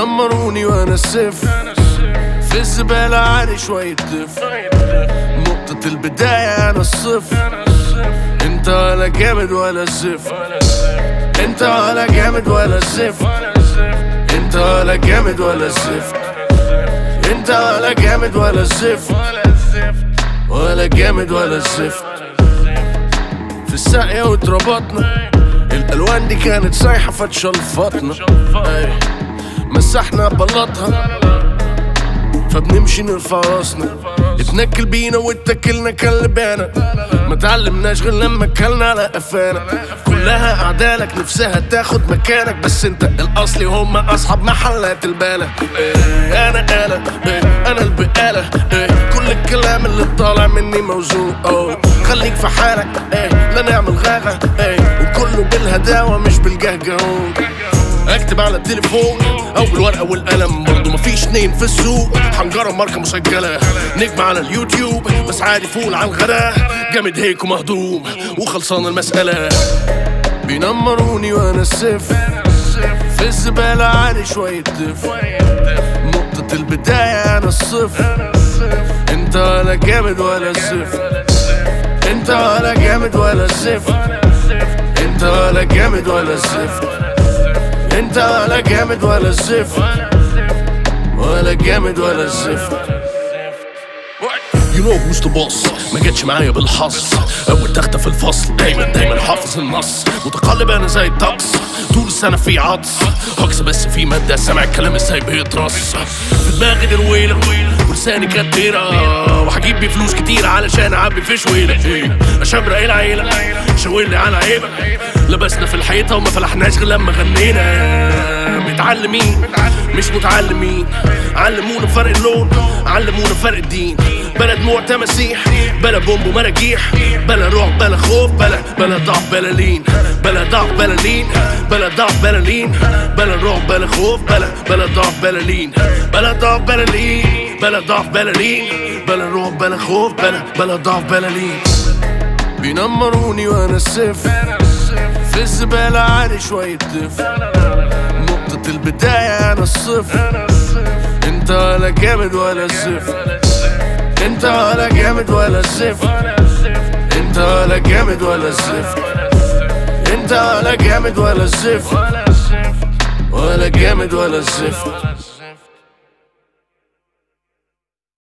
بينمروني وانا السيف في الزبالة عالي شوية دف نقطة البداية انا الصفر انت ولا جامد ولا زفت انت ولا جامد ولا زفت انت ولا جامد ولا زفت انت ولا جامد ولا زفت ولا جامد ولا زفت في الساقية واتربطنا الالوان دي كانت سايحة فتشلفطنا أي. مسحنا بلطها فبنمشي نرفع راسنا اتنكل بينا واتكلنا كلبانا ما تعلمناش غير لما كلنا على قفانا كلها اعدالك نفسها تاخد مكانك بس انت الاصلي هم اصحاب محلات البالة إيه، انا آلة إيه، انا البقالة إيه، كل الكلام اللي طالع مني موزون أوه. خليك في حالك إيه، لا نعمل غاغة إيه، وكله بالهداوة مش بالجهجهون اكتب على التليفون او بالورقه والقلم برضه مفيش اتنين في السوق حنجره ماركه مسجله نجم على اليوتيوب بس عادي فول على الغداء جامد هيك ومهضوم وخلصان المساله بينمروني وانا السيف في الزباله عالي شويه دف نقطه البدايه انا الصفر انت ولا جامد ولا زفت انت ولا جامد ولا زفت انت ولا جامد ولا زفت انت ولا جامد ولا زفت ولا جامد ولا زفت You know who's the boss ما جاتش معايا بالحظ اول تختة في الفصل دايما دايما حافظ النص متقلب انا زي الطقس طول السنة في عطس هكس بس في مادة سامع الكلام ازاي بيترص في دماغي درويلة ولساني كتيرة وهجيب بيه فلوس كتير علشان اعبي في شويلة إيه، اشبرق العيلة شاور لي على عيبة لبسنا في الحيطة وما فلحناش غير لما غنينا متعلمين مش متعلمين علمونا فرق اللون علمونا فرق الدين بلا دموع تماسيح بلا بومب ومراجيح بلا رعب بلا خوف بلا بلا ضعف بلا لين بلا ضعف بلا لين بلا ضعف بلا لين بلا رعب بلا خوف بلا بلا ضعف بلا لين بلا ضعف بلا لين بلا ضعف بلا لين بلا رعب بلا خوف بلا بلا ضعف بلا لين بينمروني وانا السيف في الزبالة عالي شوية دف نقطة البداية أنا الصفر أنت ولا جامد ولا زفت أنت ولا جامد ولا زفت أنت ولا جامد ولا زفت أنت ولا جامد ولا زفت ولا جامد ولا زفت